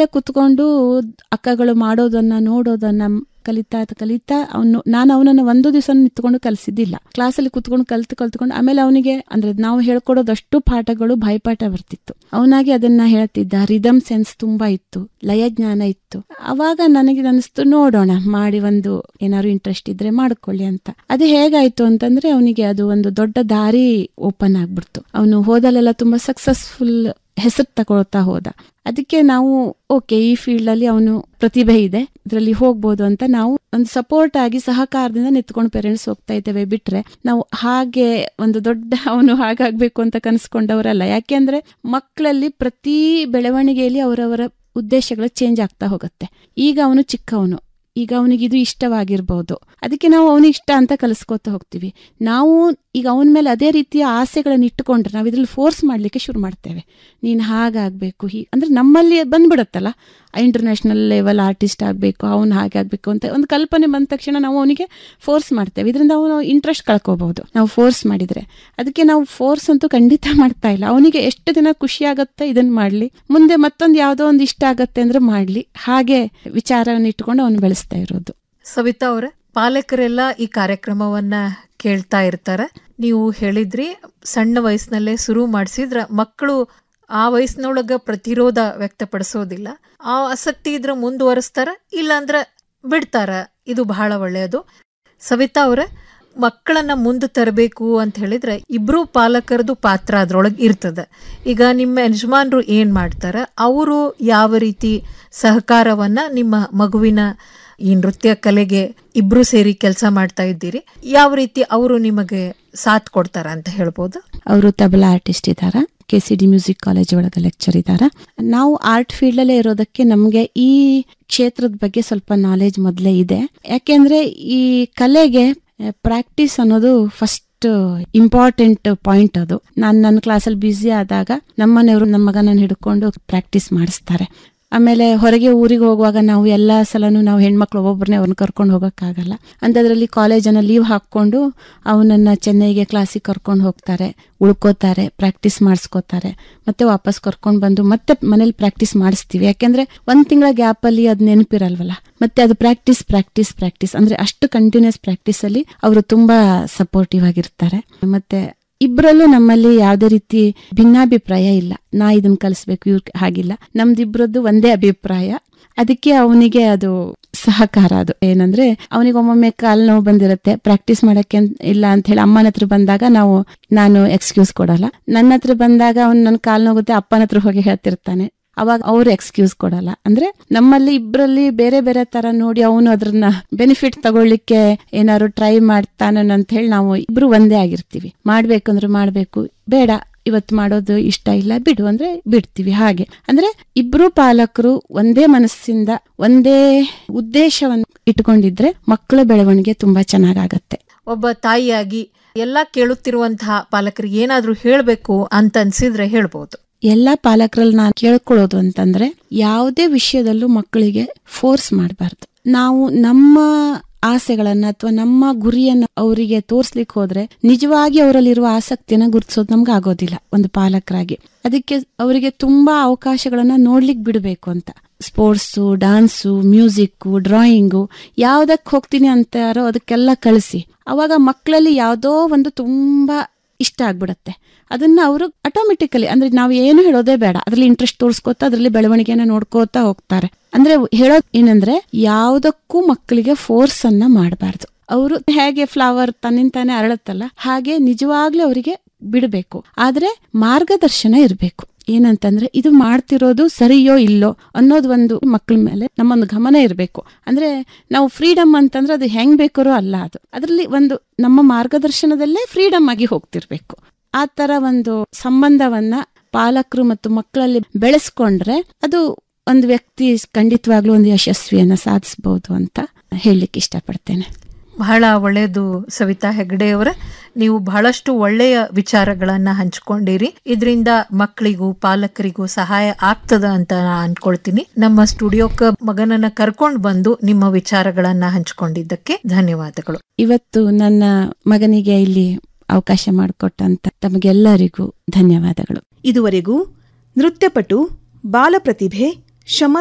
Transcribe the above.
ಮನೆಯಲ್ಲೇ ಕುತ್ಕೊಂಡು ಅಕ್ಕಗಳು ಮಾಡೋದನ್ನ ನೋಡೋದನ್ನ ಕಲಿತಾ ಕಲಿತಾ ಅವನು ನಾನು ಅವನನ್ನ ಒಂದು ದಿವಸ ನಿಂತ್ಕೊಂಡು ಕಲಿಸಿದ್ದಿಲ್ಲ ಕ್ಲಾಸಲ್ಲಿ ಕುತ್ಕೊಂಡು ಕಲ್ತು ಕಲ್ತ್ಕೊಂಡು ಆಮೇಲೆ ಅವನಿಗೆ ಅಂದ್ರೆ ನಾವು ಹೇಳ್ಕೊಡೋದಷ್ಟು ಪಾಠಗಳು ಭಯಪಾಠ ಬರ್ತಿತ್ತು ಅವನಾಗಿ ಅದನ್ನ ಹೇಳ್ತಿದ್ದ ರಿದಮ್ ಸೆನ್ಸ್ ತುಂಬಾ ಇತ್ತು ಲಯ ಜ್ಞಾನ ಇತ್ತು ಅವಾಗ ನನಗೆ ಅನಿಸ್ತು ನೋಡೋಣ ಮಾಡಿ ಒಂದು ಏನಾದ್ರು ಇಂಟ್ರೆಸ್ಟ್ ಇದ್ರೆ ಮಾಡ್ಕೊಳ್ಳಿ ಅಂತ ಅದು ಹೇಗಾಯ್ತು ಅಂತಂದ್ರೆ ಅವನಿಗೆ ಅದು ಒಂದು ದೊಡ್ಡ ದಾರಿ ಓಪನ್ ಆಗ್ಬಿಡ್ತು ಅವನು ಹೋದಲ್ಲೆಲ್ಲ ತುಂಬಾ ಸಕ್ಸಸ್ಫುಲ್ ಹೆಸರು ತಗೊಳ್ತಾ ಹೋದ ಅದಕ್ಕೆ ನಾವು ಓಕೆ ಈ ಫೀಲ್ಡ್ ಅಲ್ಲಿ ಅವನು ಪ್ರತಿಭೆ ಇದೆ ಇದರಲ್ಲಿ ಹೋಗ್ಬೋದು ಅಂತ ನಾವು ಒಂದು ಸಪೋರ್ಟ್ ಆಗಿ ಸಹಕಾರದಿಂದ ನಿಂತ್ಕೊಂಡು ಪೇರೆಂಟ್ಸ್ ಹೋಗ್ತಾ ಇದ್ದೇವೆ ಬಿಟ್ರೆ ನಾವು ಹಾಗೆ ಒಂದು ದೊಡ್ಡ ಅವನು ಹಾಗಾಗ್ಬೇಕು ಅಂತ ಕನಸ್ಕೊಂಡವರಲ್ಲ ಯಾಕೆಂದ್ರೆ ಮಕ್ಕಳಲ್ಲಿ ಪ್ರತಿ ಬೆಳವಣಿಗೆಯಲ್ಲಿ ಅವರವರ ಉದ್ದೇಶಗಳು ಚೇಂಜ್ ಆಗ್ತಾ ಹೋಗುತ್ತೆ ಈಗ ಅವನು ಚಿಕ್ಕವನು ಈಗ ಅವನಿಗೆ ಇದು ಇಷ್ಟವಾಗಿರ್ಬೋದು ಅದಕ್ಕೆ ನಾವು ಅವನಿಗೆ ಇಷ್ಟ ಅಂತ ಕಲಿಸ್ಕೋತಾ ಹೋಗ್ತೀವಿ ನಾವು ಈಗ ಅವನ ಮೇಲೆ ಅದೇ ರೀತಿಯ ಆಸೆಗಳನ್ನು ಇಟ್ಟುಕೊಂಡ್ರೆ ನಾವು ಇದ್ರಲ್ಲಿ ಫೋರ್ಸ್ ಮಾಡಲಿಕ್ಕೆ ಶುರು ಮಾಡ್ತೇವೆ ನೀನು ಹಾಗಾಗಬೇಕು ಹೀಗೆ ಅಂದ್ರೆ ನಮ್ಮಲ್ಲಿ ಬಂದ್ಬಿಡುತ್ತಲ್ಲ ಇಂಟರ್ನ್ಯಾಷನಲ್ ಲೆವೆಲ್ ಆರ್ಟಿಸ್ಟ್ ಆಗಬೇಕು ಅವನು ಹಾಗೆ ಆಗಬೇಕು ಅಂತ ಒಂದು ಕಲ್ಪನೆ ಬಂದ ತಕ್ಷಣ ನಾವು ಅವನಿಗೆ ಫೋರ್ಸ್ ಮಾಡ್ತೇವೆ ಇದರಿಂದ ಅವನು ಇಂಟ್ರೆಸ್ಟ್ ಕಳ್ಕೋಬಹುದು ನಾವು ಫೋರ್ಸ್ ಮಾಡಿದ್ರೆ ಅದಕ್ಕೆ ನಾವು ಫೋರ್ಸ್ ಅಂತೂ ಖಂಡಿತ ಮಾಡ್ತಾ ಇಲ್ಲ ಅವನಿಗೆ ಎಷ್ಟು ದಿನ ಖುಷಿ ಆಗುತ್ತೆ ಇದನ್ನ ಮಾಡಲಿ ಮುಂದೆ ಮತ್ತೊಂದು ಯಾವುದೋ ಒಂದು ಇಷ್ಟ ಆಗತ್ತೆ ಅಂದ್ರೆ ಮಾಡಲಿ ಹಾಗೆ ವಿಚಾರವನ್ನು ಇಟ್ಕೊಂಡು ಅವನು ಬೆಳೆಸ್ತಾ ಇರೋದು ಸವಿತಾ ಅವರ ಪಾಲಕರೆಲ್ಲ ಈ ಕಾರ್ಯಕ್ರಮವನ್ನ ಕೇಳ್ತಾ ಇರ್ತಾರೆ ನೀವು ಹೇಳಿದ್ರಿ ಸಣ್ಣ ವಯಸ್ಸಿನಲ್ಲೇ ಶುರು ಮಾಡಿಸಿದ್ರ ಮಕ್ಕಳು ಆ ವಯಸ್ಸಿನೊಳಗ ಪ್ರತಿರೋಧ ವ್ಯಕ್ತಪಡಿಸೋದಿಲ್ಲ ಆ ಆಸಕ್ತಿ ಇದ್ರ ಮುಂದುವರಿಸ್ತಾರ ಇಲ್ಲಾಂದ್ರ ಬಿಡ್ತಾರ ಇದು ಬಹಳ ಒಳ್ಳೆಯದು ಸವಿತಾ ಅವರ ಮಕ್ಕಳನ್ನ ಮುಂದೆ ತರಬೇಕು ಅಂತ ಹೇಳಿದ್ರೆ ಇಬ್ರು ಪಾಲಕರದು ಪಾತ್ರ ಅದ್ರೊಳಗೆ ಇರ್ತದೆ ಈಗ ನಿಮ್ಮ ಯಜಮಾನ್ರು ಏನ್ ಮಾಡ್ತಾರ ಅವರು ಯಾವ ರೀತಿ ಸಹಕಾರವನ್ನ ನಿಮ್ಮ ಮಗುವಿನ ಈ ನೃತ್ಯ ಕಲೆಗೆ ಇಬ್ರು ಸೇರಿ ಕೆಲಸ ಮಾಡ್ತಾ ಇದ್ದೀರಿ ಯಾವ ರೀತಿ ಅವರು ನಿಮಗೆ ಸಾಥ್ ಕೊಡ್ತಾರ ಅಂತ ಹೇಳ್ಬೋದು ಅವರು ತಬಲಾ ಆರ್ಟಿಸ್ಟ್ ಇದ್ದಾರ K C D music college ಒಳಗೆ ಲೆಕ್ಚರ್ ಇದ್ದಾರ ನಾವು ಆರ್ಟ್ ಫೀಲ್ಡ್ ಅಲ್ಲೇ ಇರೋದಕ್ಕೆ ನಮಗೆ ಈ ಕ್ಷೇತ್ರದ ಬಗ್ಗೆ ಸ್ವಲ್ಪ ನಾಲೆಜ್ ಮೊದಲೇ ಇದೆ ಯಾಕೆಂದ್ರೆ ಈ ಕಲೆಗೆ ಪ್ರಾಕ್ಟೀಸ್ ಅನ್ನೋದು ಫಸ್ಟ್ ಇಂಪಾರ್ಟೆಂಟ್ ಪಾಯಿಂಟ್ ಅದು ನಾನು ನನ್ನ ಕ್ಲಾಸಲ್ಲಿ ಬ್ಯುಸಿ ಆದಾಗ ನಮ್ಮನೆಯವರು ನಮ್ಮ ಮಗನನ್ನು ಹಿಡ್ಕೊಂಡು ಪ್ರಾಕ್ಟೀಸ್ ಮಾಡಿಸ್ತಾರೆ ಆಮೇಲೆ ಹೊರಗೆ ಊರಿಗೆ ಹೋಗುವಾಗ ನಾವು ಎಲ್ಲ ಸಲನೂ ನಾವು ಹೆಣ್ಮಕ್ಳು ಒಬ್ಬೊಬ್ಬರನ್ನೇ ಅವ್ರನ್ನ ಕರ್ಕೊಂಡು ಹೋಗೋಕ್ಕಾಗಲ್ಲ ಅಂಥದ್ರಲ್ಲಿ ಕಾಲೇಜನ್ನು ಲೀವ್ ಹಾಕ್ಕೊಂಡು ಅವನನ್ನು ಚೆನ್ನೈಗೆ ಕ್ಲಾಸಿಗೆ ಕರ್ಕೊಂಡು ಹೋಗ್ತಾರೆ ಉಳ್ಕೋತಾರೆ ಪ್ರಾಕ್ಟೀಸ್ ಮಾಡಿಸ್ಕೋತಾರೆ ಮತ್ತೆ ವಾಪಸ್ ಕರ್ಕೊಂಡು ಬಂದು ಮತ್ತೆ ಮನೇಲಿ ಪ್ರಾಕ್ಟೀಸ್ ಮಾಡಿಸ್ತೀವಿ ಯಾಕೆಂದ್ರೆ ಒಂದು ತಿಂಗಳ ಗ್ಯಾಪಲ್ಲಿ ಅದು ನೆನಪಿರಲ್ವಲ್ಲ ಮತ್ತೆ ಅದು ಪ್ರಾಕ್ಟೀಸ್ ಪ್ರಾಕ್ಟೀಸ್ ಪ್ರಾಕ್ಟೀಸ್ ಅಂದ್ರೆ ಅಷ್ಟು ಕಂಟಿನ್ಯೂಸ್ ಪ್ರಾಕ್ಟೀಸ್ ಅಲ್ಲಿ ಅವರು ತುಂಬಾ ಸಪೋರ್ಟಿವ್ ಆಗಿರ್ತಾರೆ ಮತ್ತೆ ಇಬ್ರಲ್ಲೂ ನಮ್ಮಲ್ಲಿ ಯಾವುದೇ ರೀತಿ ಭಿನ್ನಾಭಿಪ್ರಾಯ ಇಲ್ಲ ನಾ ಇದನ್ನ ಕಲಿಸ್ಬೇಕು ಇವ್ರ ಹಾಗಿಲ್ಲ ನಮ್ದಿಬ್ರದ್ದು ಒಂದೇ ಅಭಿಪ್ರಾಯ ಅದಕ್ಕೆ ಅವನಿಗೆ ಅದು ಸಹಕಾರ ಅದು ಏನಂದ್ರೆ ಅವನಿಗೆ ಒಮ್ಮೊಮ್ಮೆ ಕಾಲ್ ನೋವು ಬಂದಿರುತ್ತೆ ಪ್ರಾಕ್ಟೀಸ್ ಮಾಡಕ್ಕೆ ಇಲ್ಲ ಅಂತ ಹೇಳಿ ಅಮ್ಮನ ಹತ್ರ ಬಂದಾಗ ನಾವು ನಾನು ಎಕ್ಸ್ಕ್ಯೂಸ್ ಕೊಡಲ್ಲ ನನ್ನ ಹತ್ರ ಬಂದಾಗ ಅವ್ನು ನನ್ನ ಕಾಲ್ ನೋಗುತ್ತೆ ಅಪ್ಪನ ಹತ್ರ ಹೋಗಿ ಹೇಳ್ತಿರ್ತಾನೆ ಅವಾಗ ಅವ್ರು ಎಕ್ಸ್ಕ್ಯೂಸ್ ಕೊಡಲ್ಲ ಅಂದ್ರೆ ನಮ್ಮಲ್ಲಿ ಇಬ್ರಲ್ಲಿ ಬೇರೆ ಬೇರೆ ತರ ನೋಡಿ ಅವನು ಅದ್ರನ್ನ ಬೆನಿಫಿಟ್ ತಗೊಳ್ಳಿಕ್ಕೆ ಏನಾದ್ರು ಟ್ರೈ ಮಾಡ್ತಾನ ಅಂತ ಹೇಳಿ ನಾವು ಇಬ್ರು ಒಂದೇ ಆಗಿರ್ತೀವಿ ಮಾಡ್ಬೇಕಂದ್ರೆ ಮಾಡ್ಬೇಕು ಬೇಡ ಇವತ್ತು ಮಾಡೋದು ಇಷ್ಟ ಇಲ್ಲ ಬಿಡು ಅಂದ್ರೆ ಬಿಡ್ತೀವಿ ಹಾಗೆ ಅಂದ್ರೆ ಇಬ್ರು ಪಾಲಕರು ಒಂದೇ ಮನಸ್ಸಿಂದ ಒಂದೇ ಉದ್ದೇಶವನ್ನು ಇಟ್ಕೊಂಡಿದ್ರೆ ಮಕ್ಕಳ ಬೆಳವಣಿಗೆ ತುಂಬಾ ಚೆನ್ನಾಗಾಗತ್ತೆ ಒಬ್ಬ ತಾಯಿಯಾಗಿ ಎಲ್ಲ ಕೇಳುತ್ತಿರುವಂತಹ ಪಾಲಕರಿಗೆ ಏನಾದ್ರೂ ಹೇಳಬೇಕು ಅಂತ ಅನ್ಸಿದ್ರೆ ಹೇಳ್ಬೋದು ಎಲ್ಲಾ ಪಾಲಕರಲ್ಲಿ ನಾನು ಕೇಳ್ಕೊಳ್ಳೋದು ಅಂತಂದ್ರೆ ಯಾವುದೇ ವಿಷಯದಲ್ಲೂ ಮಕ್ಕಳಿಗೆ ಫೋರ್ಸ್ ಮಾಡಬಾರ್ದು ನಾವು ನಮ್ಮ ಆಸೆಗಳನ್ನ ಅಥವಾ ನಮ್ಮ ಗುರಿಯನ್ನ ಅವರಿಗೆ ತೋರ್ಸ್ಲಿಕ್ಕೆ ಹೋದ್ರೆ ನಿಜವಾಗಿ ಅವರಲ್ಲಿರುವ ಆಸಕ್ತಿಯನ್ನ ಗುರುತಿಸೋದು ನಮ್ಗೆ ಆಗೋದಿಲ್ಲ ಒಂದು ಪಾಲಕರಾಗಿ ಅದಕ್ಕೆ ಅವರಿಗೆ ತುಂಬಾ ಅವಕಾಶಗಳನ್ನ ನೋಡ್ಲಿಕ್ಕೆ ಬಿಡಬೇಕು ಅಂತ ಸ್ಪೋರ್ಟ್ಸು ಡಾನ್ಸು ಮ್ಯೂಸಿಕ್ಕು ಡ್ರಾಯಿಂಗು ಯಾವ್ದಕ್ಕೆ ಹೋಗ್ತೀನಿ ಅಂತಾರೋ ಅದಕ್ಕೆಲ್ಲ ಕಳಿಸಿ ಅವಾಗ ಮಕ್ಕಳಲ್ಲಿ ಯಾವುದೋ ಒಂದು ತುಂಬಾ ಇಷ್ಟ ಆಗ್ಬಿಡತ್ತೆ ಅದನ್ನ ಅವರು ಆಟೋಮೆಟಿಕಲಿ ಅಂದ್ರೆ ನಾವು ಏನು ಹೇಳೋದೇ ಬೇಡ ಅದ್ರಲ್ಲಿ ಇಂಟ್ರೆಸ್ಟ್ ತೋರಿಸ್ಕೋತಾ ಅದ್ರಲ್ಲಿ ಬೆಳವಣಿಗೆನ ನೋಡ್ಕೋತಾ ಹೋಗ್ತಾರೆ ಅಂದ್ರೆ ಹೇಳೋದ್ ಏನಂದ್ರೆ ಯಾವುದಕ್ಕೂ ಮಕ್ಕಳಿಗೆ ಫೋರ್ಸ್ ಅನ್ನ ಮಾಡಬಾರ್ದು ಅವರು ಹೇಗೆ ಫ್ಲವರ್ ತನ್ನಿಂತಾನೆ ಅರಳುತ್ತಲ್ಲ ಹಾಗೆ ನಿಜವಾಗ್ಲೂ ಅವರಿಗೆ ಬಿಡಬೇಕು ಆದ್ರೆ ಮಾರ್ಗದರ್ಶನ ಇರಬೇಕು ಏನಂತಂದ್ರೆ ಇದು ಮಾಡ್ತಿರೋದು ಸರಿಯೋ ಇಲ್ಲೋ ಅನ್ನೋದು ಒಂದು ಮಕ್ಕಳ ಮೇಲೆ ನಮ್ಮೊಂದು ಗಮನ ಇರಬೇಕು ಅಂದ್ರೆ ನಾವು ಫ್ರೀಡಮ್ ಅಂತಂದ್ರೆ ಅದು ಹೆಂಗ್ ಬೇಕಾರೋ ಅಲ್ಲ ಅದು ಅದರಲ್ಲಿ ಒಂದು ನಮ್ಮ ಮಾರ್ಗದರ್ಶನದಲ್ಲೇ ಫ್ರೀಡಮ್ ಆಗಿ ಹೋಗ್ತಿರ್ಬೇಕು ಆ ತರ ಒಂದು ಸಂಬಂಧವನ್ನ ಪಾಲಕರು ಮತ್ತು ಮಕ್ಕಳಲ್ಲಿ ಬೆಳೆಸ್ಕೊಂಡ್ರೆ ಅದು ಒಂದು ವ್ಯಕ್ತಿ ಖಂಡಿತವಾಗ್ಲೂ ಒಂದು ಯಶಸ್ವಿಯನ್ನ ಸಾಧಿಸಬಹುದು ಅಂತ ಹೇಳಲಿಕ್ಕೆ ಇಷ್ಟಪಡ್ತೇನೆ ಬಹಳ ಒಳ್ಳೆಯದು ಸವಿತಾ ಹೆಗ್ಡೆಯವರ ನೀವು ಬಹಳಷ್ಟು ಒಳ್ಳೆಯ ವಿಚಾರಗಳನ್ನ ಹಂಚ್ಕೊಂಡಿರಿ ಇದರಿಂದ ಮಕ್ಕಳಿಗೂ ಪಾಲಕರಿಗೂ ಸಹಾಯ ಆಗ್ತದ ಅಂತ ನಾ ಅನ್ಕೊಳ್ತೀನಿ ನಮ್ಮ ಸ್ಟುಡಿಯೋಕ್ಕೆ ಮಗನನ್ನ ಕರ್ಕೊಂಡು ಬಂದು ನಿಮ್ಮ ವಿಚಾರಗಳನ್ನ ಹಂಚ್ಕೊಂಡಿದ್ದಕ್ಕೆ ಧನ್ಯವಾದಗಳು ಇವತ್ತು ನನ್ನ ಮಗನಿಗೆ ಇಲ್ಲಿ ಅವಕಾಶ ಮಾಡಿಕೊಟ್ಟಂತ ತಮಗೆಲ್ಲರಿಗೂ ಧನ್ಯವಾದಗಳು ಇದುವರೆಗೂ ನೃತ್ಯಪಟು ಬಾಲಪ್ರತಿಭೆ ಶಮನ್